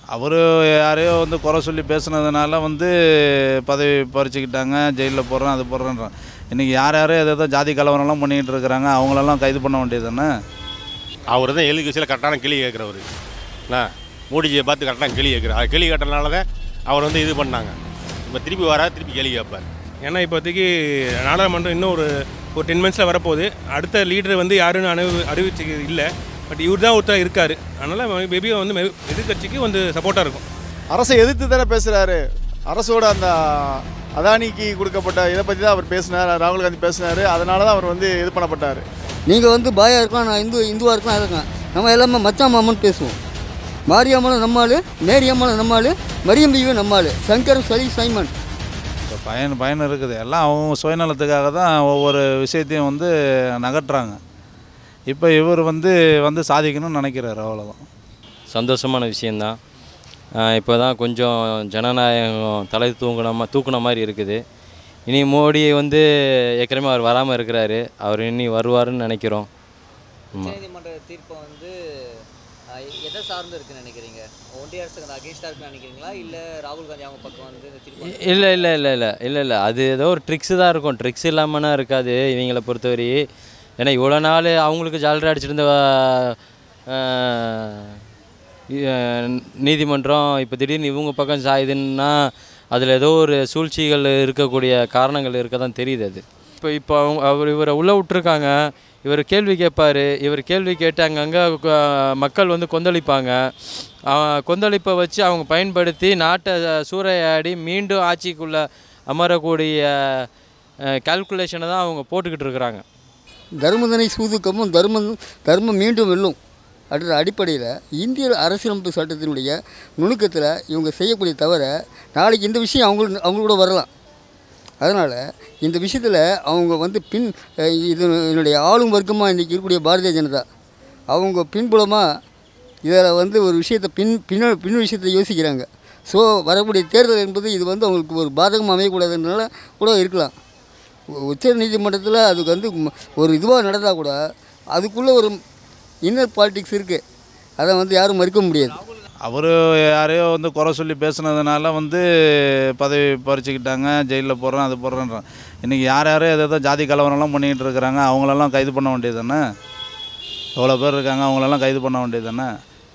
அவர் யாரையோ வந்து குறை சொல்லி பேசுனதுனால வந்து பதவி பறிச்சுக்கிட்டாங்க ஜெயிலில் போடுறேன் அது போடுறேன்றான் இன்றைக்கி யார் யாரோ எதோ ஏதோ ஜாதி கலவரம்லாம் பண்ணிகிட்டு இருக்கிறாங்க அவங்களெல்லாம் கைது பண்ண வேண்டியது தானே அவர் தான் எதிர்கட்சியில் கரெக்டான கிளி கேட்குறவர் என்ன மோடிஜியை பார்த்து கரெக்டான கிளி கேட்குறாரு அது கிளி கேட்டனால தான் அவர் வந்து இது பண்ணாங்க இப்போ திருப்பி வரா திருப்பி கேள்வி கேட்பார் ஏன்னா இப்போதைக்கு நாடாளுமன்றம் இன்னும் ஒரு ஒரு டென் மினிட்ஸில் வரப்போகுது அடுத்த லீடர் வந்து யாருன்னு அனு அறிவிச்சு இல்லை பட் இவர் தான் ஒருத்தர் இருக்கார் அதனால் மேபி வந்து மே- எதிர்க்கட்சிக்கு வந்து சப்போர்ட்டாக இருக்கும் அரசை எதிர்த்து தானே பேசுகிறாரு அரசோட அந்த அதானிக்கு கொடுக்கப்பட்ட இதை பற்றி தான் அவர் பேசினார் ராகுல் காந்தி பேசினார் அதனால தான் அவர் வந்து இது பண்ணப்பட்டார் நீங்கள் வந்து பாயா இருக்கலாம் நான் இந்து இந்துவாக இருக்கலாம் இருக்கேன் நம்ம எல்லாமே மச்சான் மாமன் பேசுவோம் மாரியம்மனும் நம்மாள் மேரியம்மனும் நம்மாள் மரியம் பியும் நம்மாள் சங்கர் சலி சைமன் இப்போ பயன் பயன் இருக்குது எல்லாம் அவங்க சுயநலத்துக்காக தான் ஒவ்வொரு விஷயத்தையும் வந்து நகட்டுறாங்க இப்போ இவர் வந்து வந்து சாதிக்கணும்னு நினைக்கிறாரு அவ்வளோதான் சந்தோஷமான விஷயந்தான் இப்போ தான் கொஞ்சம் ஜனநாயகம் தலை தூங்கின மா தூக்குன மாதிரி இருக்குது இனி மோடி வந்து ஏற்கனவே அவர் வராமல் இருக்கிறாரு அவர் இனி வருவாருன்னு நினைக்கிறோம் ஆமாம் உச்சநீதிமன்ற தீர்ப்பை வந்து அஹ், எதை சார்ந்து இருக்குன்னு நினைக்கிறீங்க ஒன்றிய அரசுக்கு அகேன்ஸ்டாக இருக்குன்னு நினைக்கிறீங்களா இல்லை ராகுல் காந்தி அவங்க பக்கம் வந்து இந்த தீர்ப்பு வந்து- இல்லை இல்லை இல்லை இல்லை இல்லை இல்லை அது ஏதோ ஒரு ட்ரிக்ஸு தான் இருக்கும் ட்ரிக்ஸ் இல்லாமனா இருக்காது இவங்களை பொறுத்தவரை ஏன்னா இவ்வளோ நாள் அவங்களுக்கு ஜாலரி அடிச்சிட்டு இருந்த ஆஹ், இ- நீதிமன்றம் இப்போ திடீர்னு இவங்க பக்கம் சாயுதுன்னா அதில் ஏதோ ஒரு சூழ்ச்சிகள் இருக்கக்கூடிய காரணங்கள் இருக்க தான் தெரியுது அது இப்போ இப்போ அவங்க அவர் இவரை உள்ளே விட்டுருக்காங்க இவர் கேள்வி கேட்பார் இவர் கேள்வி கேட்டு அங்கங்கே மக்கள் வந்து கொந்தளிப்பாங்க அவன் கொந்தளிப்பை வச்சு அவங்க பயன்படுத்தி நாட்டை சூறையாடி மீண்டும் ஆட்சிக்குள்ளே அமரக்கூடிய கால்குலேஷனை தான் அவங்க போட்டுக்கிட்டு இருக்கிறாங்க தர்மதனை சூதுக்கமும் தர்மம் தர்மம் மீண்டும் வெல்லும் அடுத்த அடிப்படையில் இந்திய அரசியலமைப்பு சட்டத்தினுடைய நுணுக்கத்தில் இவங்க செய்யக்கூடிய தவிர நாளைக்கு இந்த விஷயம் அவங்க அவங்களோட வரலாம் அதனால் இந்த விஷயத்தில் அவங்க வந்து பின் அஹ், இது என்னுடைய ஆளும் வர்க்கமாக இன்றைக்கி இருக்கக்கூடிய பாரதிய ஜனதா அவங்க பின்புலமாக இதில் வந்து ஒரு விஷயத்தை பின் பின்ன பின் விஷயத்தை யோசிக்கிறாங்க ஸோ வரக்கூடிய தேர்தல் என்பது இது வந்து அவங்களுக்கு ஒரு பாதகம் அமையக்கூடாதுன்றனால கூட இருக்கலாம் உச்ச நீதிமன்றத்தில் அதுக்கு வந்து ம- ஒரு இதுவாக நடந்தால் கூட அதுக்குள்ளே ஒரு இன்னர் பாலிடிக்ஸ் இருக்குது அதை வந்து யாரும் மறுக்க முடியாது அவர் யாரையோ வந்து குறை சொல்லி பேசுனதுனால வந்து பதவி பறிச்சுக்கிட்டாங்க ஜெயிலில் போடுறேன் அது போடுறேன்றான் இன்றைக்கி யார் யாரோ எதோ ஏதோ ஜாதி கலவரம்லாம் பண்ணிகிட்டு இருக்கிறாங்க அவங்களெல்லாம் கைது பண்ண வேண்டியது தானே எவ்வளோ பேர் இருக்காங்க அவங்களெல்லாம் கைது பண்ண வேண்டியது தானே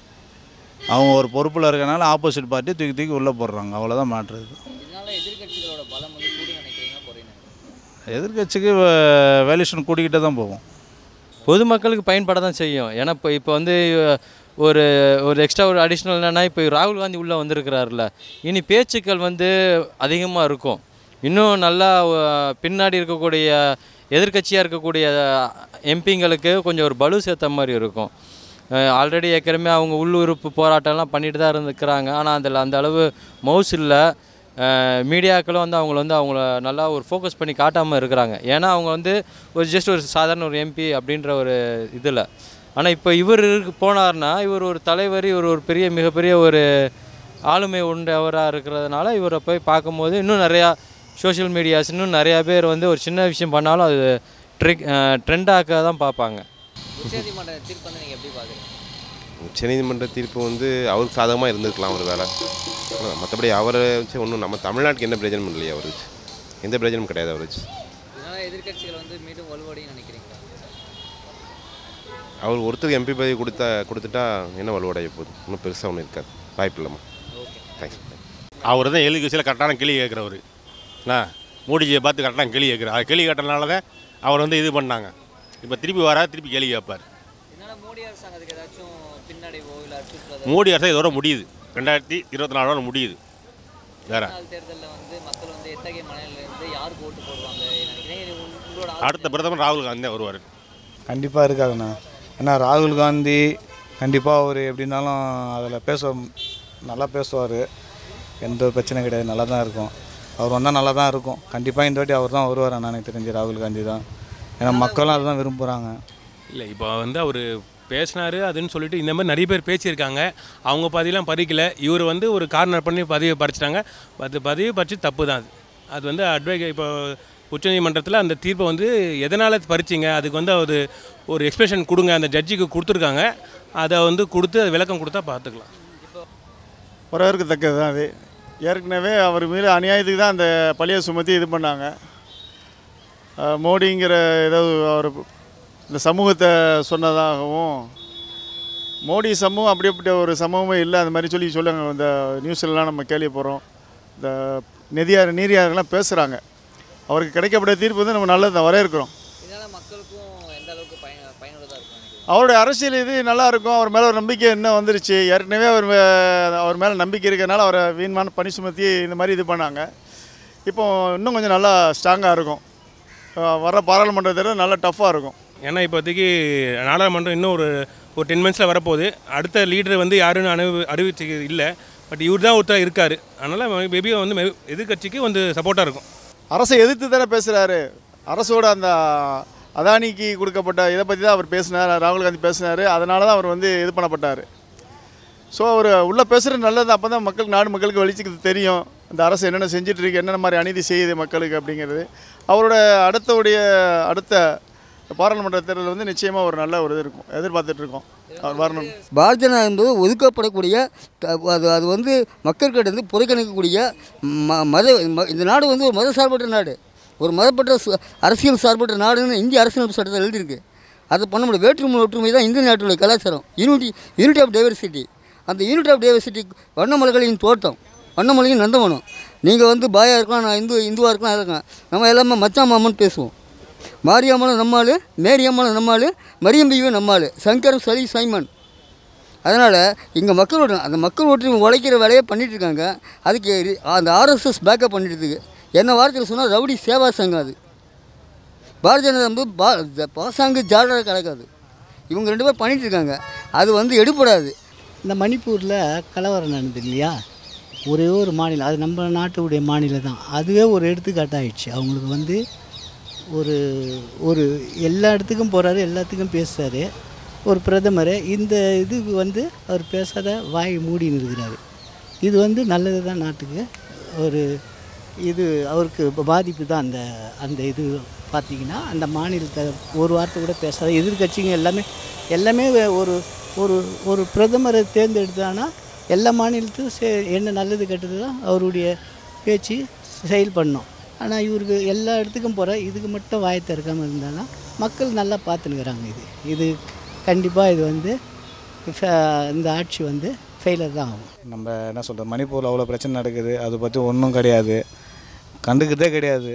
அவங்க ஒரு பொறுப்பில் இருக்கனால ஆப்போசிட் பார்ட்டி தூக்கி தூக்கி உள்ளே போடுறாங்க அவ்வளோதான் மாற்றுறது இதனால எதிர்க்கட்சிகளோட பலம் வந்து கூடி நினைக்கிறீங்க குறையும் எதிர்கட்சிக்கு வேல்யூஷன் கூட்டிக்கிட்டே தான் போகும் பொதுமக்களுக்கு பயன்பட தான் செய்யும் ஏன்னா இப்போ இப்போ வந்து ஒரு ஒரு எக்ஸ்ட்ரா ஒரு அடிஷ்னல் என்னென்னா இப்போ ராகுல் காந்தி உள்ளே வந்திருக்கிறாருல இனி பேச்சுக்கள் வந்து அதிகமாக இருக்கும் இன்னும் நல்லா அஹ், பின்னாடி இருக்கக்கூடிய எதிர்க்கட்சியாக இருக்கக்கூடிய எம்பிங்களுக்கு கொஞ்சம் ஒரு பலு சேர்த்த மாதிரி இருக்கும் ஆல்ரெடி ஏற்கனவே அவங்க உள்ளுறுப்பு போராட்டம்லாம் பண்ணிட்டு தான் இருந்துக்கிறாங்க ஆனால் அதில் அந்த அளவு மவுஸ் இல்லை மீடியாக்களும் வந்து அவங்கள வந்து அவங்கள நல்லா ஒரு ஃபோக்கஸ் பண்ணி காட்டாமல் இருக்கிறாங்க ஏன்னா அவங்க வந்து ஒரு ஜஸ்ட் ஒரு சாதாரண ஒரு எம்பி அப்படின்ற ஒரு இதில் ஆனால் இப்போ இவர் இருக்கு போனார்னா இவர் ஒரு தலைவர் இவர் ஒரு பெரிய மிகப்பெரிய ஒரு ஆளுமை உண்டவராக இருக்கிறதுனால இவரை போய் பார்க்கும்போது இன்னும் நிறையா சோஷியல் மீடியாஸ் இன்னும் நிறையா பேர் வந்து ஒரு சின்ன விஷயம் பண்ணாலும் அது ட்ரிக் ட்ரெண்டாக்க தான் பார்ப்பாங்க உச்சநீதிமன்ற தீர்ப்பு வந்து நீங்கள் எப்படி பார்க்குறீங்க உச்சநீதிமன்ற தீர்ப்பு வந்து அவருக்கு சாதகமாக இருந்திருக்கலாம் ஒரு வேலை மற்றபடி அவரை வச்சு ஒன்றும் நம்ம தமிழ்நாட்டுக்கு என்ன பிரயோஜனம் இல்லையா அவர் வச்சு எந்த பிரயோஜனமும் கிடையாது அவர் வச்சு இதனால எதிர்க்கட்சிகள் வந்து மீண்டும் வலுவடையும் நினைக்கிறீங்களா அவர் ஒருத்தருக்கு எம்பி பதவி கொடுத்தா கொடுத்துட்டா என்ன வலுவடைய போகுது இன்னும் பெருசாக ஒன்றும் இருக்காது வாய்ப்பு இல்லைம்மா ஓகே தேங்க்ஸ் அவர் தான் எதிர்கட்சியில் கரெக்டான கிளி கேட்குறவர் என்ன மோடிஜியை பார்த்து கரெக்டான கிளி கேட்குறாரு அது கிளி கேட்டனால தான் அவர் வந்து இது பண்ணாங்க இப்போ திருப்பி வரா திருப்பி கேள்வி கேட்பார் இதனால மோடி அரசாங்கத்துக்கு ஏதாச்சும் பின்னடைவோ இல்லை அச்சுறுத்தலோ மோடி அரசு இதோட முடியுது ரெண்டாயிரத்தி இருபத்தி நாலோட முடியுது வேற நாள் தேர்தலில் வந்து மக்கள் வந்து எத்தகைய மனநிலையிலிருந்து யாருக்கு ஓட்டு போடுவாங்க நினைக்கிறீங்க இது உங்க- உங்களோட அடுத்த பிரதமர் ராகுல் காந்தி தான் வருவார் கண்டிப்பாக இருக்காதுண்ணா ஏன்னா ராகுல் காந்தி கண்டிப்பாக அவர் எப்படி இருந்தாலும் அதில் பேச நல்லா பேசுவார் எந்த ஒரு பிரச்சனையும் கிடையாது நல்லா தான் இருக்கும் அவர் வந்தால் நல்லா தான் இருக்கும் கண்டிப்பாக இந்த வாட்டி அவர் தான் வருவார் எனக்கு தெரிஞ்சு ராகுல் காந்தி தான் ஏன்னா மக்களும் அதுதான் விரும்புகிறாங்க இல்லை இப்போ வந்து அவர் பேசினாரு அதுன்னு சொல்லிட்டு இந்த மாதிரி நிறைய பேர் பேசியிருக்காங்க அவங்க பதவியெலாம் பறிக்கல இவர் வந்து ஒரு கார்னர் பண்ணி பதவியை பறிச்சிட்டாங்க அது பதவி பறிச்சு தப்பு தான் அது அது வந்து அட்வைக் இப்போ உச்சநீதிமன்றத்தில் அந்த தீர்ப்பை வந்து எதனால் பறிச்சிங்க அதுக்கு வந்து அவர் ஒரு எக்ஸ்பிரஷன் கொடுங்க அந்த ஜட்ஜிக்கு கொடுத்துருக்காங்க அதை வந்து கொடுத்து அது விளக்கம் கொடுத்தா பார்த்துக்கலாம் வரவேற்கத்தக்கது தான் அது ஏற்கனவே அவர் மீது அநியாயத்துக்கு தான் அந்த பழியை சுமத்தி இது பண்ணாங்க அஹ், மோடிங்கிற ஏதாவது அவர் இந்த சமூகத்தை சொன்னதாகவும் மோடி சமூகம் அப்படிப்பட்ட ஒரு சமூகமே இல்லை அந்த மாதிரி சொல்லி சொல்லுங்க இந்த நியூஸ்லலாம் நம்ம கேள்வி போகிறோம் இந்த நெதியார் நீரியாரெல்லாம் பேசுகிறாங்க அவருக்கு கிடைக்கப்பட்ட தீர்ப்பு வந்து நம்ம நல்லது தான் வரவேற்கிறோம் இதனால மக்களுக்கும் எந்த அளவுக்கு பயன் பயனுள்ளதாக இருக்கும் நினைக்கிறீங்க அவருடைய அரசியல் இது நல்லா இருக்கும் அவர் மேலே ஒரு நம்பிக்கை இன்னும் வந்துருச்சு ஏற்கனவே அவர் மே- அவர் மேலே நம்பிக்கை இருக்கிறனால அவரை வீண்மான பணி சுமத்தி இந்த மாதிரி இது பண்ணாங்க இப்போ இன்னும் கொஞ்சம் நல்லா ஸ்ட்ராங்காக இருக்கும் அஹ் வர பாராளுமன்ற தேர்தல் நல்லா டஃப்பாக இருக்கும் ஏன்னா இப்போதைக்கு நாடாளுமன்றம் இன்னும் ஒரு ஒரு டென் மினிட்ஸில் வரப்போகுது அடுத்த லீடர் வந்து யாருன்னு அனு அறிவிச்சு இல்லை பட் இவர் தான் ஒருத்தர் இருக்கார் அதனால் மேபி வந்து மே- எதிர்க்கட்சிக்கு வந்து சப்போர்ட்டாக இருக்கும் அரசை எதிர்த்து தானே பேசுகிறாரு அரசோட அந்த அதானிக்கு கொடுக்கப்பட்ட இதை பற்றி தான் அவர் பேசினார் ராகுல் காந்தி பேசினார் அதனால தான் அவர் வந்து இது பண்ணப்பட்டார் ஸோ அவர் உள்ளே பேசுகிறது நல்லது அப்போ தான் மக்களுக்கு நாடு மக்களுக்கு வெளிச்சிக்கிறது தெரியும் இந்த அரசு என்னென்ன செஞ்சுட்டு இருக்கு என்னென்ன மாதிரி அநீதி செய்யுது மக்களுக்கு அப்படிங்கிறது அவரோட அடுத்தவுடைய அடுத்த பாராளுமன்ற தேர்தல் வந்து நிச்சயமாக ஒரு நல்ல ஒரு இது இருக்கும் எதிர்பார்த்துட்டு இருக்கோம் அவர் வரணும் பாரதிய ஜனதா என்பது ஒதுக்கப்படக்கூடிய த- அது அது வந்து மக்கள்கிட்ட இருந்து புறக்கணிக்கக்கூடிய ம மத ம- இந்த நாடு வந்து ஒரு மத சார்பற்ற நாடு ஒரு மதப்பற்ற சு- அரசியல் சார்பற்ற நாடுன்னு இந்திய அரசியல் சட்டத்தில் எழுதியிருக்கு அதை பண்ண முடியும் வேற்றுமை ஒற்றுமை தான் இந்திய நாட்டுடைய கலாச்சாரம் யூனிட்டி யூனிட்டி ஆஃப் டைவர்சிட்டி அந்த யூனிட்டி ஆஃப் டைவர்சிட்டி வண்ணமலைகளின் தோட்டம் வண்ணமலையின் நந்தவனம் நீங்கள் வந்து பாயா இருக்கலாம் நான் இந்து இந்துவாக இருக்கலாம் இருக்கேன் நம்ம எல்லாமே மச்சான் மாமன் பேசுவோம் மாரியம்மனும் நம்மாள் மேரியம்மனும் நம்மாள் மரியம்பியும் நம்மாள் சங்கரம் சலி சைமன் அதனால் இங்கே மக்கள் ஓட்டு அந்த மக்கள் ஓட்டு உழைக்கிற வேலையை பண்ணிட்டு இருக்காங்க அதுக்கு ரி- அந்த ஆர்எஸ்எஸ் பேக்கப் பண்ணிட்டு இருக்கு என்ன வார்த்தையில் சொன்னால் ரவுடி சேவா சங்கம் அது பாரதிய ஜனதா வந்து பா ஜ- பாசாங்கு ஜாலராக கலக்காது இவங்க ரெண்டு பேரும் பண்ணிட்டு இருக்காங்க அது வந்து எடுபடாது இந்த மணிப்பூரில் கலவரம் நடந்தது இல்லையா ஒரே ஒரு மாநிலம் அது நம்ம நாட்டுடைய மாநிலம் தான் அதுவே ஒரு எடுத்துக்காட்டாயிடுச்சு அவங்களுக்கு வந்து ஒரு ஒரு எல்லா இடத்துக்கும் போகிறாரு எல்லாத்துக்கும் பேசுகிறாரு ஒரு பிரதமர் இந்த இதுக்கு வந்து அவர் பேசாத வாய் மூடின்னு இருக்கிறாரு இது வந்து நல்லது தான் நாட்டுக்கு ஒரு இது அவருக்கு பாதிப்பு தான் அந்த அந்த இது பார்த்திங்கன்னா அந்த மாநிலத்தை ஒரு வார்த்தை கூட பேசாத எதிர்க்கட்சிங்க எல்லாமே எல்லாமே ஒரு ஒரு ஒரு பிரதமரை தேர்ந்தெடுத்தானா எல்லா மாநிலத்துக்கும் சே என்ன நல்லது கெட்டது தான் அவருடைய பேச்சு செயல் பண்ணோம் ஆனால் இவருக்கு எல்லா இடத்துக்கும் போகிற இதுக்கு மட்டும் வாயை திறக்காமல் இருந்தாலும் மக்கள் நல்லா பார்த்துனுக்குறாங்க இது இது கண்டிப்பாக இது வந்து ஃப- இந்த ஆட்சி வந்து ஃபெயிலர் தான் ஆகும் நம்ம என்ன சொல்கிறது மணிப்பூரில் அவ்வளோ பிரச்சனை நடக்குது அதை பற்றி ஒன்றும் கிடையாது கண்டுக்கிறதே கிடையாது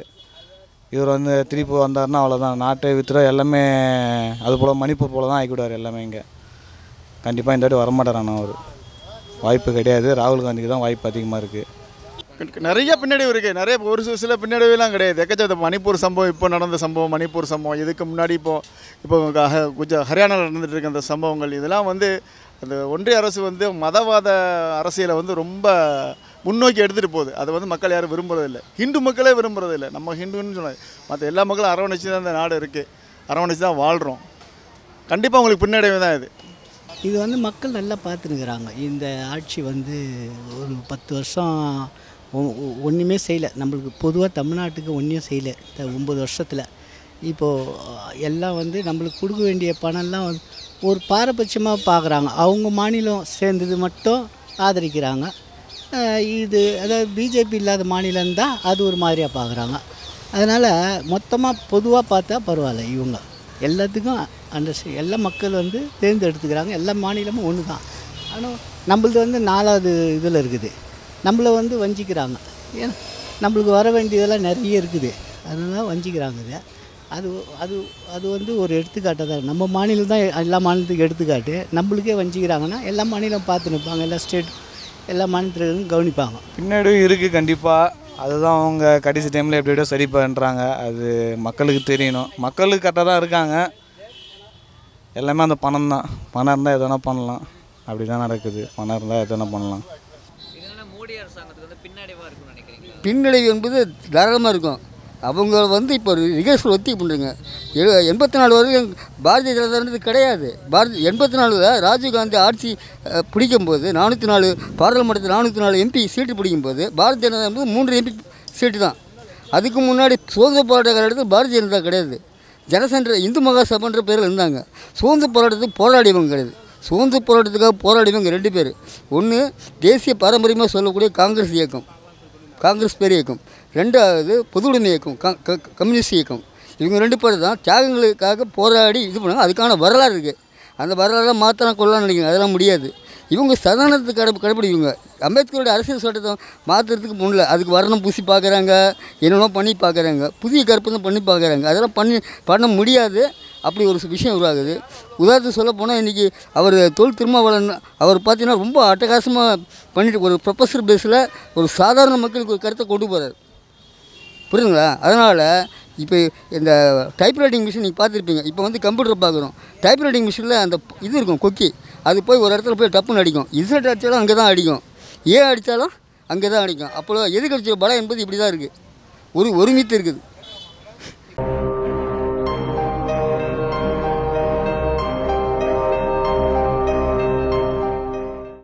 இவர் வந்து திருப்பி வந்தாருன்னா அவ்வளோதான் நாட்டை வித்துற எல்லாமே அது போல் மணிப்பூர் போல் தான் ஆக்கிவிடுவார் எல்லாமே இங்கே கண்டிப்பாக இந்த வாட்டி வரமாட்டாராண்ணா அவர் வாய்ப்பு கிடையாது ராகுல் காந்திக்கு தான் வாய்ப்பு அதிகமாக இருக்குது நிறைய பின்னடைவு இருக்குது நிறைய ஒரு சில சில பின்னடைவுலாம் கிடையாது எக்கச்சக்க மணிப்பூர் சம்பவம் இப்போ நடந்த சம்பவம் மணிப்பூர் சம்பவம் இதுக்கு முன்னாடி இப்போ இப்போ க- குஜ ஹரியானாவில் நடந்துட்டு இருக்க அந்த சம்பவங்கள் இதெல்லாம் வந்து அந்த ஒன்றிய அரசு வந்து மதவாத அரசியலை வந்து ரொம்ப முன்னோக்கி எடுத்துகிட்டு போகுது அதை வந்து மக்கள் யாரும் விரும்புறதில்லை ஹிந்து மக்களே விரும்புறதில்லை நம்ம ஹிந்துன்னு சொன்னாங்க மற்ற எல்லா மக்களும் அரவணைச்சு தான் இந்த நாடு இருக்குது அரவணைச்சு தான் வாழ்கிறோம் கண்டிப்பாக உங்களுக்கு பின்னடைவு தான் இது இது வந்து மக்கள் நல்லா பார்த்துனுக்குறாங்க இந்த ஆட்சி வந்து ஒரு பத்து வருஷம் ஒ- ஒ- ஒன்றுமே செய்யலை நம்மளுக்கு பொதுவாக தமிழ்நாட்டுக்கு ஒன்றும் செய்யலை இந்த ஒம்பது வருஷத்தில் இப்போது எல்லாம் வந்து நம்மளுக்கு கொடுக்க வேண்டிய பணம்லாம் வந்து ஒரு பாரபட்சமாக பார்க்குறாங்க அவங்க மாநிலம் சேர்ந்தது மட்டும் ஆதரிக்கிறாங்க அஹ் இது அதாவது பிஜேபி இல்லாத மாநிலம் தான் அது ஒரு மாதிரியாக பார்க்குறாங்க அதனால் மொத்தமாக பொதுவாக பார்த்தா பரவாயில்ல இவங்க எல்லாத்துக்கும் அண்டர்ஸ்டாண்ட் எல்லா மக்கள் வந்து தேர்ந்தெடுத்துக்கிறாங்க எல்லா மாநிலமும் ஒன்று தான் ஆனால் நம்மளது வந்து நாலாவது இதில் இருக்குது நம்மளை வந்து வஞ்சிக்கிறாங்க ஏன்னா நம்மளுக்கு வர வேண்டியதெல்லாம் நிறைய இருக்குது அதனால வஞ்சிக்கிறாங்க இதை அது அது அது வந்து ஒரு எடுத்துக்காட்டாக தான் நம்ம மாநிலம் தான் எல்லா மாநிலத்துக்கும் எடுத்துக்காட்டு நம்மளுக்கே வஞ்சிக்கிறாங்கன்னா எல்லா மாநிலம் பார்த்து நிற்பாங்க எல்லா ஸ்டேட் எல்லா மாநிலத்திலும் கவனிப்பாங்க பின்னாடி இருக்குது கண்டிப்பாக அதுதான் அவங்க கடைசி டைமில் எப்படி எப்படியோ சரி பண்ணுறாங்க அது மக்களுக்கு தெரியணும் மக்களுக்கு கரெக்டாக தான் இருக்காங்க எல்லாமே அந்த பணம் தான் பணம் இருந்தால் எது வேணால் பண்ணலாம் அப்படி தான் நடக்குது பணம் இருந்தால் எது வேணால் பண்ணலாம் இதனால மோடி அரசாங்கத்துக்கு வந்து பின்னடைவாக இருக்கும்னு நினைக்கிறீங்களா பின்னடைவு என்பது தாராளமாக இருக்கும் அவங்க வந்து இப்போ ரிகர்சல் ஒத்தி பண்ணுறங்க எழு எண்பத்தி நாலு வரையும் பாரதிய ஜனதா இருந்தது கிடையாது பாரதி எண்பத்தி நாலில் ராஜீவ்காந்தி ஆட்சி அஹ், பிடிக்கும்போது நானூற்றி நாலு பாராளுமன்றத்தில் நானூற்றி நாலு எம்பி சீட்டு பிடிக்கும்போது பாரதிய ஜனதா என்பது மூன்று எம்பி சீட்டு தான் அதுக்கு முன்னாடி சுதந்திர போராட்ட காலத்தில் பாரதிய ஜனதா கிடையாது ஜனசன்ற இந்து மகாசபைன்ற பேரில் இருந்தாங்க சுதந்திர போராட்டத்துக்கு போராடியவங்க கிடையாது சுதந்திர போராட்டத்துக்காக போராடினவங்க ரெண்டு பேர் ஒன்று தேசிய பாரம்பரியமாக சொல்லக்கூடிய காங்கிரஸ் இயக்கம் காங்கிரஸ் பேர் இயக்கம் ரெண்டாவது பொதுவுடைமை இயக்கம் க- க- கம்யூனிஸ்ட் இயக்கம் இவங்க ரெண்டு பேர் தான் தியாகங்களுக்காக போராடி இது பண்ணாங்க அதுக்கான வரலாறு இருக்குது அந்த வரலாறு மாற்றலாம் கொள்ளலாம் நினைக்கிறேன் அதெல்லாம் முடியாது இவங்க சதானத்தை கடை கடைப்பிடிக்குங்க அம்பேத்கரோட அரசியல் சட்டத்தை மாற்றுறதுக்கு முடியல அதுக்கு வர்ணம் பூசி பார்க்குறாங்க என்னென்னோ பண்ணி பார்க்குறாங்க புதிய கற்பனை பண்ணி பார்க்குறாங்க அதெல்லாம் பண்ணி பண்ண முடியாது அப்படி ஒரு விஷயம் உருவாகுது உதாரணத்துக்கு சொல்ல போனால் இன்றைக்கி அவர் தொல் திருமாவளவன் அவர் பார்த்தீங்கன்னா ரொம்ப அட்டகாசமாக பண்ணிட்டு ஒரு ப்ரொஃபஸர் பேஸில் ஒரு சாதாரண மக்களுக்கு ஒரு கருத்தை கொண்டு போகிறார் புரியுதுங்களா அதனால் இப்போ இந்த டைப்ரைட்டிங் மிஷின் நீங்கள் பார்த்துருப்பீங்க இப்போ வந்து கம்ப்யூட்டர் பார்க்குறோம் டைப்ரைட்டிங் மிஷினில் அந்த இது இருக்கும் கொக்கி அது போய் ஒரு இடத்துல போய் டப்புன்னு அடிக்கும் இசட் அடித்தாலும் அங்கே தான் அடிக்கும் ஏ அடித்தாலும் அங்கே தான் அடிக்கும் அப்போ எதுக்கு அடிச்ச பலம் என்பது இப்படி தான் இருக்குது ஒரு ஒருமித்து இருக்குது